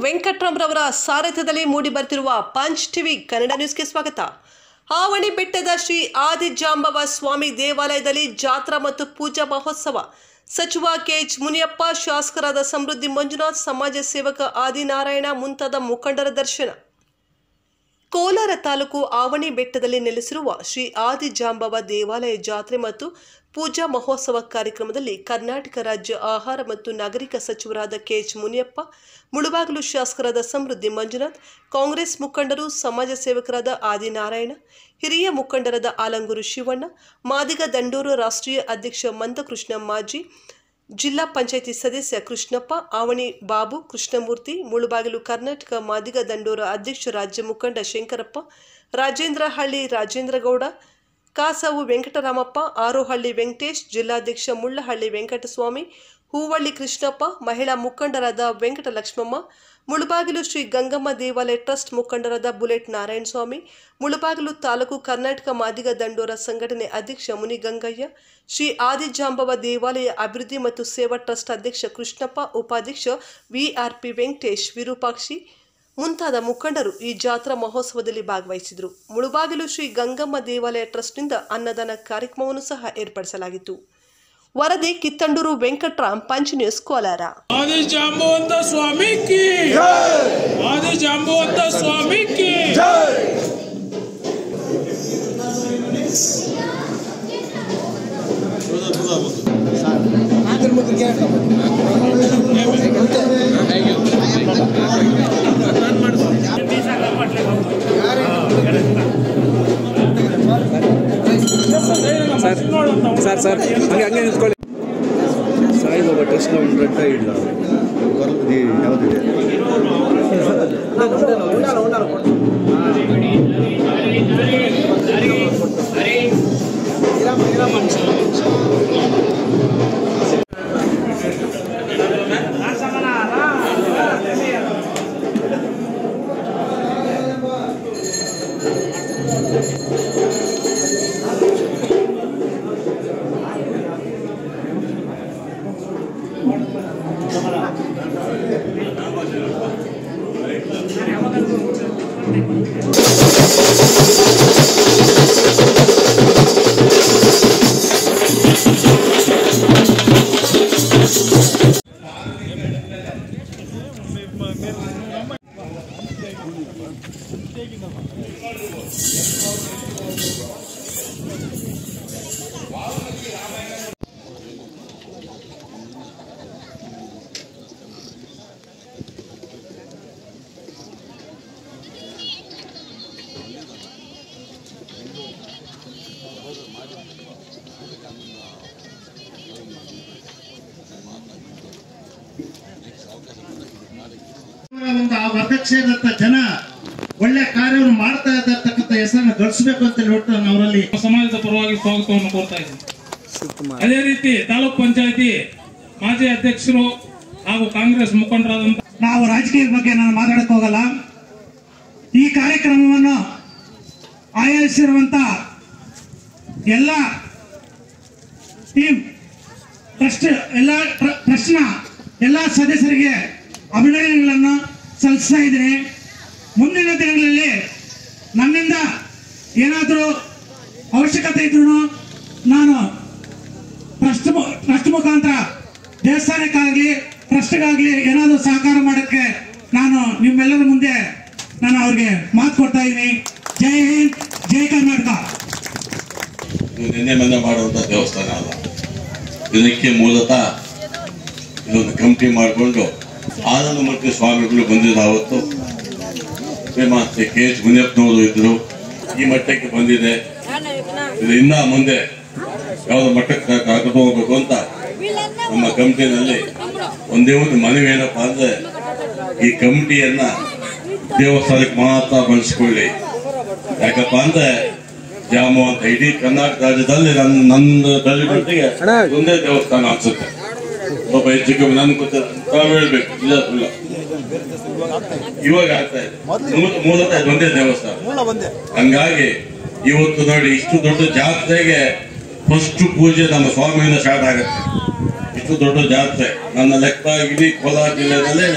ವೆಂಕಟ್ರಾಮ್ರವರ ಸಾರಥ್ಯದಲ್ಲಿ ಮೂಡಿ ಬರ್ತಿರುವ ಪಂಚ್ ಟಿವಿ ಕನ್ನಡ ನ್ಯೂಸ್ಗೆ ಸ್ವಾಗತ ಆವಣಿ ಬೆಟ್ಟದ ಶ್ರೀ ಆದಿಜಾಂಬವ ಸ್ವಾಮಿ ದೇವಾಲಯದಲ್ಲಿ ಜಾತ್ರಾ ಮತ್ತು ಪೂಜಾ ಮಹೋತ್ಸವ ಸಚಿವ ಕೆಎಚ್ ಮುನಿಯಪ್ಪ ಶಾಸಕರಾದ ಸಮೃದ್ಧಿ ಮಂಜುನಾಥ್ ಸಮಾಜ ಸೇವಕ ಆದಿನಾರಾಯಣ ಮುಂತಾದ ಮುಖಂಡರ ದರ್ಶನ ಕೋಲಾರ ತಾಲೂಕು ಆವಣಿ ಬೆಟ್ಟದಲ್ಲಿ ನೆಲೆಸಿರುವ ಶ್ರೀ ಆದಿಜಾಂಬವ ದೇವಾಲಯ ಜಾತ್ರೆ ಮತ್ತು ಪೂಜಾ ಮಹೋತ್ಸವ ಕಾರ್ಯಕ್ರಮದಲ್ಲಿ ಕರ್ನಾಟಕ ರಾಜ್ಯ ಆಹಾರ ಮತ್ತು ನಾಗರಿಕ ಸಚಿವರಾದ ಕೆಎಚ್ ಮುನಿಯಪ್ಪ ಮುಳುಬಾಗಿಲು ಶಾಸಕರಾದ ಸಮೃದ್ಧಿ ಮಂಜುನಾಥ್ ಕಾಂಗ್ರೆಸ್ ಮುಖಂಡರು ಸಮಾಜ ಸೇವಕರಾದ ಆದಿನಾರಾಯಣ ಹಿರಿಯ ಮುಖಂಡರಾದ ಆಲಂಗೂರು ಶಿವಣ್ಣ ಮಾದಿಗ ದಂಡೂರು ರಾಷ್ಟ್ರೀಯ ಅಧ್ಯಕ್ಷ ಮಂದಕೃಷ್ಣ ಮಾಜಿ ಜಿಲ್ಲಾ ಪಂಚಾಯಿತಿ ಸದಸ್ಯ ಕೃಷ್ಣಪ್ಪ ಆವಣಿ ಬಾಬು ಕೃಷ್ಣಮೂರ್ತಿ ಮುಳುಬಾಗಿಲು ಕರ್ನಾಟಕ ಮಾದಿಗ ದಂಡೋರ ಅಧ್ಯಕ್ಷ ರಾಜ್ಯ ಮುಖಂಡ ಶಂಕರಪ್ಪ ರಾಜೇಂದ್ರ ಹಳ್ಳಿ ರಾಜೇಂದ್ರಗೌಡ ಕಾಸವು ವೆಂಕಟರಾಮಪ್ಪ ಆರೋಹಳ್ಳಿ ವೆಂಕಟೇಶ್ ಜಿಲ್ಲಾಧ್ಯಕ್ಷ ಮುಳ್ಳಹಳ್ಳಿ ವೆಂಕಟಸ್ವಾಮಿ ಹೂವಳ್ಳಿ ಕೃಷ್ಣಪ್ಪ ಮಹಿಳಾ ಮುಖಂಡರಾದ ವೆಂಕಟ ಲಕ್ಷ್ಮಮ್ಮ ಮುಳುಬಾಗಿಲು ಶ್ರೀ ಗಂಗಮ್ಮ ದೇವಾಲಯ ಟ್ರಸ್ಟ್ ಮುಖಂಡರಾದ ಬುಲೆಟ್ ನಾರಾಯಣ ಸ್ವಾಮಿ ಮುಳುಬಾಗಿಲು ತಾಲೂಕು ಕರ್ನಾಟಕ ಮಾದಿಗ ದಂಡೋರ ಸಂಘಟನೆ ಅಧ್ಯಕ್ಷ ಮುನಿಗಂಗಯ್ಯ ಶ್ರೀ ಆದಿಜಾಂಬವ ದೇವಾಲಯ ಅಭಿವೃದ್ಧಿ ಮತ್ತು ಸೇವಾ ಟ್ರಸ್ಟ್ ಅಧ್ಯಕ್ಷ ಕೃಷ್ಣಪ್ಪ ಉಪಾಧ್ಯಕ್ಷ ವಿಆರ್ಪಿ ವೆಂಕಟೇಶ್ ವಿರೂಪಾಕ್ಷಿ ಮುಂತಾದ ಮುಖಂಡರು ಈ ಜಾತ್ರಾ ಮಹೋತ್ಸವದಲ್ಲಿ ಭಾಗವಹಿಸಿದರು ಮುಳುಬಾಗಿಲು ಶ್ರೀ ಗಂಗಮ್ಮ ದೇವಾಲಯ ಟ್ರಸ್ಟ್ನಿಂದ ಅನ್ನದಾನ ಕಾರ್ಯಕ್ರಮವನ್ನು ಸಹ ಏರ್ಪಡಿಸಲಾಗಿತ್ತು ವರದಿ ಕಿತ್ತಂಡೂರು ವೆಂಕಟ್ರಾಮ್ ಪಂಚ್ ನ್ಯೂಸ್ ಕೋಲಾರ ಆದಿ ಜಾಂಬವಂತ ಸ್ವಾಮಿ ಕಿ ಆದಿ ಜಾಂಬವಂತ ಸ್ವಾಮಿ ಕಿ ಸರ್ ಸರ್ ಹಂಗೆ ಹಂಗೆ ನಿಂತ್ಕೊಳ್ಳಿ ಸಾಯಿಬಾಬಾ ಟ್ರಸ್ಟ್ ಒಂದು ರೆಡ್ ಇಲ್ಲ ಬರೋದು ಯಾವುದಿದೆ ಒಂದು ಆ ವರ್ಗಕ್ಷೇತ್ರದ ಜನ ಒಳ್ಳೆ ಕಾರ್ಯವನ್ನು ಮಾಡ್ತಾ ಇರ್ತಕ್ಕಂಥ ಹೆಸರನ್ನು ಗಳಿಸಬೇಕು ಅಂತ ಹೇಳ್ಬಿಟ್ಟು ನಾನು ಅವರಲ್ಲಿ ಸಮಾಜದ ಪರವಾಗಿ ಸ್ವಾಗತವನ್ನು ಕೋರ್ತಾ ಇದ್ದೀನಿ ಅದೇ ರೀತಿ ತಾಲೂಕ್ ಪಂಚಾಯತಿ ಮಾಜಿ ಅಧ್ಯಕ್ಷರು ಹಾಗೂ ಕಾಂಗ್ರೆಸ್ ಮುಖಂಡರಾದಂತ ನಾವು ರಾಜಕೀಯದ ಬಗ್ಗೆ ನಾನು ಮಾತಾಡಕ್ ಹೋಗಲ್ಲ ಈ ಕಾರ್ಯಕ್ರಮವನ್ನು ಆಯೋಜಿಸಿರುವಂತ ಎಲ್ಲ ಟೀಮ್ ಟ್ರಸ್ಟ್ ಎಲ್ಲ ಟ್ರ- ಟ್ರಸ್ಟ್ನ ಎಲ್ಲ ಸದಸ್ಯರಿಗೆ ಅಭಿನಂದನೆಗಳನ್ನು ಸಲ್ಲಿಸ್ತಾ ಇದ್ದೀನಿ ಮುಂದಿನ ದಿನಗಳಲ್ಲಿ ನನ್ನಿಂದ ಏನಾದರೂ ಅವಶ್ಯಕತೆ ಇದ್ರೂ ನಾನು ಟ್ರಸ್ಟ್ ಮು- ಟ್ರಸ್ಟ್ ಮುಖಾಂತರ ದೇವಸ್ಥಾನಕ್ಕಾಗಲಿ ಟ್ರಸ್ಟ್ಗಾಗಲಿ ಏನಾದರೂ ಸಹಕಾರ ಮಾಡೋಕ್ಕೆ ನಾನು ನಿಮ್ಮೆಲ್ಲರ ಮುಂದೆ ನಾನು ಅವ್ರಿಗೆ ಮಾತು ಕೊಡ್ತಾ ಇದ್ದೀನಿ ಜೈ ಹಿಂದ್ ಜೈ ಕರ್ನಾಟಕ ಇದು ನಿನ್ನೆ ಮೊನ್ನೆ ಮಾಡುವಂತ ದೇವಸ್ಥಾನ ಅಲ್ಲ ಇದಕ್ಕೆ ಮೂಲತಃ ಇದೊಂದು ಕಮಿಟಿ ಮಾಡಿಕೊಂಡು ಆನಂದಮೂರ್ತಿ ಸ್ವಾಮಿಗಳು ಬಂದಿದ್ದ ಅವತ್ತು ಶ್ರೀಮಾತೆ ಕೆ ಎಚ್ ಮುನಿಯಪ್ಪನವರು ಇದ್ರು ಈ ಮಟ್ಟಕ್ಕೆ ಬಂದಿದೆ ಇದು ಇನ್ನ ಮುಂದೆ ಯಾವ್ದು ಮಟ್ಟಕ್ಕೆ ಕರ್ಕೊಂಡು ಹೋಗ್ಬೇಕು ಅಂತ ನಮ್ಮ ಕಮಿಟಿನಲ್ಲಿ ಒಂದೇ ಒಂದು ಮನವಿ ಏನಪ್ಪಾ ಅಂದ್ರೆ ಈ ಕಮಿಟಿಯನ್ನ ದೇವಸ್ಥಾನಕ್ಕೆ ಮಾತ್ರ ಬಳಸ್ಕೊಳ್ಳಿ ಯಾಕಪ್ಪ ಅಂದ್ರೆ ಜಾಮು ಅಂತ ಇಡೀ ಕರ್ನಾಟಕ ರಾಜ್ಯದಲ್ಲಿ ನನ್ನ ನನ್ನ ತಲೆಬಿಟ್ಟಿಗೆ ಒಂದೇ ದೇವಸ್ಥಾನ ಅನ್ಸುತ್ತೆ ಒಬ್ಬ ಹೆಚ್ಚು ಕಮ್ಮಿ ನನ್ ಗೊತ್ತ ತಾವ್ ಹೇಳ್ಬೇಕು ಇಲ್ಲ ಸುಳ್ಳ ಇವಾಗ ಆಗ್ತಾ ಇದೆ ಮೂಲ- ಮೂಲತಃ ಇದು ಒಂದೇ ದೇವಸ್ಥಾನ ಹಂಗಾಗಿ ಇವತ್ತು ನೋಡಿ ಇಷ್ಟು ದೊಡ್ಡ ಜಾತ್ರೆಗೆ ಫಸ್ಟ್ ಪೂಜೆ ನಮ್ಮ ಸ್ವಾಮಿಯಿಂದ ಸ್ಟಾರ್ಟ್ ಆಗುತ್ತೆ ಇಷ್ಟು ದೊಡ್ಡ ಜಾತ್ರೆ ನನ್ನ ಲೆಕ್ಕ ಇಡೀ ಕೋಲಾರ ಜಿಲ್ಲೆನಲ್ಲೇ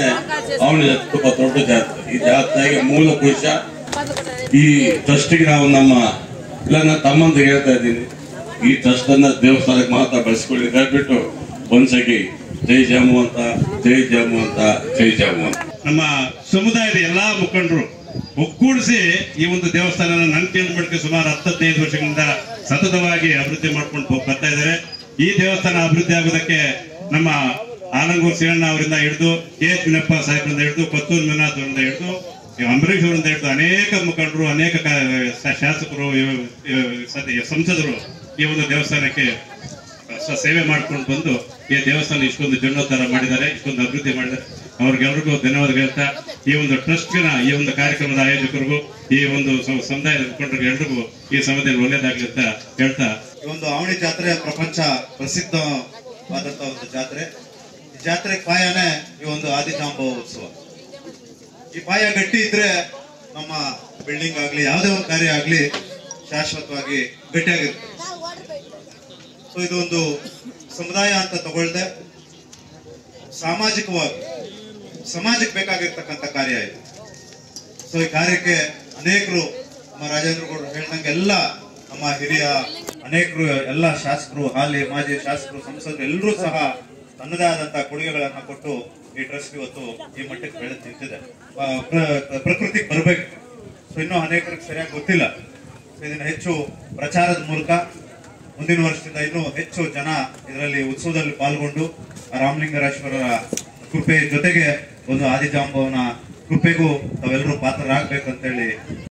ಅವನ ತುಂಬಾ ದೊಡ್ಡ ಜಾತ್ರೆ ಈ ಜಾತ್ರೆಗೆ ಮೂಲ ಪುರುಷ ಈ ಟ್ರಸ್ಟಿಗೆ ನಾವು ನಮ್ಮ ಇಲ್ಲ ನನ್ನ ತಮ್ಮಂದಿಗೆ ಹೇಳ್ತಾ ಇದ್ದೀನಿ ಈ ಟ್ರಸ್ಟ್ ಅನ್ನ ದೇವಸ್ಥಾನಕ್ಕೆ ಮಾತ್ರ ಬಳಸ್ಕೊಳ್ಳಿ ಅಂತ ಹೇಳ್ಬಿಟ್ಟು ಒಂದ್ಸಗಿ ಜೈ ಜಾಮು ಅಂತ ಜೈ ಜಾಮು ಅಂತ ಜೈ ಜಾಮು ಅಂತ ನಮ್ಮ ಸಮುದಾಯದ ಎಲ್ಲಾ ಮುಖಂಡರು ಒಗ್ಗೂಡಿಸಿ ಈ ಒಂದು ದೇವಸ್ಥಾನ ನನ್ನ ಕೇಂದ್ರ ಮಟ್ಟಕ್ಕೆ ಸುಮಾರು ಹತ್ತು ಹದಿನೈದು ವರ್ಷಗಳಿಂದ ಸತತವಾಗಿ ಅಭಿವೃದ್ಧಿ ಮಾಡ್ಕೊಂಡು ಹೋಗ್ ಬರ್ತಾ ಇದ್ದಾರೆ ಈ ದೇವಸ್ಥಾನ ಅಭಿವೃದ್ಧಿ ಆಗೋದಕ್ಕೆ ನಮ್ಮ ಆಲಂಗೂರು ಶಿವಣ್ಣ ಅವರಿಂದ ಹಿಡಿದು ಕೆ ಎಚ್ ವಿನಪ್ಪ ಸಾಹೇಬ್ರಿಂದ ಹಿಡಿದು ಕೊತ್ತೂರು ಮಂಜುನಾಥ್ ಅವರಿಂದ ಹಿಡಿದು ಈ ಅಂಬರೀಷ್ ಅವರಿಂದ ಹಿಡಿದು ಅನೇಕ ಮುಖಂಡರು ಅನೇಕ ಕ- ಶಾಸಕರು ಇವ- ಇವ- ಸದ- ಸಂಸದರು ಈ ಒಂದು ದೇವಸ್ಥಾನಕ್ಕೆ ಸ- ಸೇವೆ ಮಾಡ್ಕೊಂಡು ಬಂದು ಈ ದೇವಸ್ಥಾನ ಇಷ್ಟೊಂದು ಜೀರ್ಣೋದ್ಧಾರ ಮಾಡಿದ್ದಾರೆ ಇಷ್ಟೊಂದು ಅಭಿವೃದ್ಧಿ ಮಾಡಿದ್ದಾರೆ ಅವ್ರಿಗೆಲ್ರಿಗೂ ಧನ್ಯವಾದ ಹೇಳ್ತಾ ಈ ಒಂದು ಟ್ರಸ್ಟ್ನ ಈ ಒಂದು ಕಾರ್ಯಕ್ರಮದ ಆಯೋಜಕರಿಗೂ ಈ ಒಂದು ಸ- ಸಮುದಾಯದ ಮುಖಂಡರಿಗೆ ಎಲ್ರಿಗೂ ಈ ಸಮಯದಲ್ಲಿ ಒಳ್ಳೇದಾಗ್ಲಿ ಅಂತ ಹೇಳ್ತಾ ಈ ಒಂದು ಆವಣಿ ಜಾತ್ರೆ ಪ್ರಪಂಚ ಪ್ರಸಿದ್ಧವಾದಂತ ಒಂದು ಜಾತ್ರೆ ಈ ಜಾತ್ರೆ ಪಾಯನೇ ಈ ಒಂದು ಆದಿಜಾಂಬವ ಉತ್ಸವ ಈ ಪಾಯ ಗಟ್ಟಿ ಇದ್ರೆ ನಮ್ಮ ಬಿಲ್ಡಿಂಗ್ ಆಗ್ಲಿ ಯಾವುದೇ ಒಂದು ಕಾರ್ಯ ಆಗ್ಲಿ ಶಾಶ್ವತವಾಗಿ ಗಟ್ಟಿಯಾಗಿರುತ್ತೆ ಸೊ ಇದು ಒಂದು ಸಮುದಾಯ ಅಂತ ತಗೊಳ್ದೆ ಸಾಮಾಜಿಕವಾಗಿ ಸಮಾಜಕ್ಕೆ ಬೇಕಾಗಿರ್ತಕ್ಕಂಥ ಕಾರ್ಯ ಇದು ಸೊ ಈ ಕಾರ್ಯಕ್ಕೆ ಅನೇಕರು ನಮ್ಮ ರಾಜೇಂದ್ರ ಗೌಡರು ಹೇಳ್ದಂಗೆ ಎಲ್ಲ ನಮ್ಮ ಹಿರಿಯ ಅನೇಕರು ಎಲ್ಲ ಶಾಸಕರು ಹಾಲಿ ಮಾಜಿ ಶಾಸಕರು ಸಂಸದರು ಎಲ್ಲರೂ ಸಹ ತನ್ನದೇ ಆದಂತಹ ಕೊಡುಗೆಗಳನ್ನ ಕೊಟ್ಟು ಈ ಟ್ರಸ್ಟ್ ಇವತ್ತು ಈ ಮಟ್ಟಕ್ಕೆ ಬೆಳೆದು ನಿಂತಿದೆ ಆ, ಪ್ರ- ಪ್ರಕೃತಿಗೆ ಬರಬೇಕು ಸೊ ಇನ್ನೂ ಅನೇಕರಿಗೆ ಸರಿಯಾಗಿ ಗೊತ್ತಿಲ್ಲ ಸೊ ಇದನ್ನ ಹೆಚ್ಚು ಪ್ರಚಾರದ ಮೂಲಕ ಮುಂದಿನ ವರ್ಷದಿಂದ ಇನ್ನೂ ಹೆಚ್ಚು ಜನ ಇದರಲ್ಲಿ ಉತ್ಸವದಲ್ಲಿ ಪಾಲ್ಗೊಂಡು ಆ ರಾಮಲಿಂಗರೇಶ್ವರರ ಕೃಪೆ ಜೊತೆಗೆ ಒಂದು ಆದಿಜಾಂಬವನ ಕೃಪೆಗೂ ತಾವೆಲ್ಲರೂ ಪಾತ್ರರಾಗಬೇಕಂತೇಳಿ